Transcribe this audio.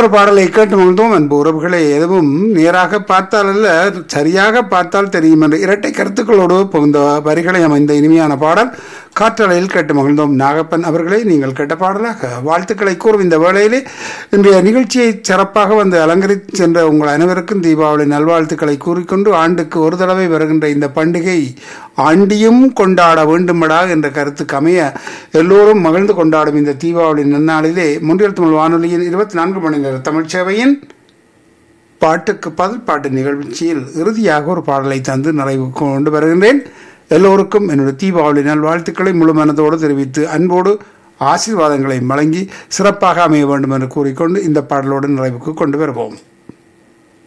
ஒரு பாடலை கேட்டு மகிழ்ந்தோம் அன்பு உறவுகளை எதுவும் நேராக பார்த்தால் அல்ல சரியாக பார்த்தால் தெரியும் என்ற இரட்டை கருத்துக்களோடு புகுந்த வரிகளை அமைந்த இனிமையான பாடல் காற்றலையில் கேட்டு மகிழ்ந்தோம் நாகப்பன் அவர்களை நீங்கள் கேட்ட பாடலாக வாழ்த்துக்களை கூறும் இந்த வேளையிலே இன்றைய நிகழ்ச்சியை சிறப்பாக வந்து அலங்கரித்து சென்ற உங்கள் அனைவருக்கும் தீபாவளி நல்வாழ்த்துக்களை கூறிக்கொண்டு ஆண்டுக்கு ஒரு தடவை வருகின்ற இந்த பண்டிகை ஆண்டியும் கொண்டாட வேண்டுமடா என்ற கருத்துக்கு அமைய எல்லோரும் மகிழ்ந்து கொண்டாடும் இந்த தீபாவளி நன்னாளிலே முன்றியல் தமிழ் வானொலியின் இருபத்தி நான்கு மணி நேர தமிழ் சேவையின் பாட்டுக்கு பதில் பாட்டு நிகழ்ச்சியில் இறுதியாக ஒரு பாடலை தந்து நிறைவு கொண்டு வருகின்றேன் எல்லோருக்கும் என்னுடைய தீபாவளி நல்வாழ்த்துக்களை முழு மனதோடு தெரிவித்து அன்போடு ஆசீர்வாதங்களை வழங்கி சிறப்பாக அமைய வேண்டும் என்று கூறிக்கொண்டு இந்த பாடலோடு நிறைவுக்கு கொண்டு வருவோம்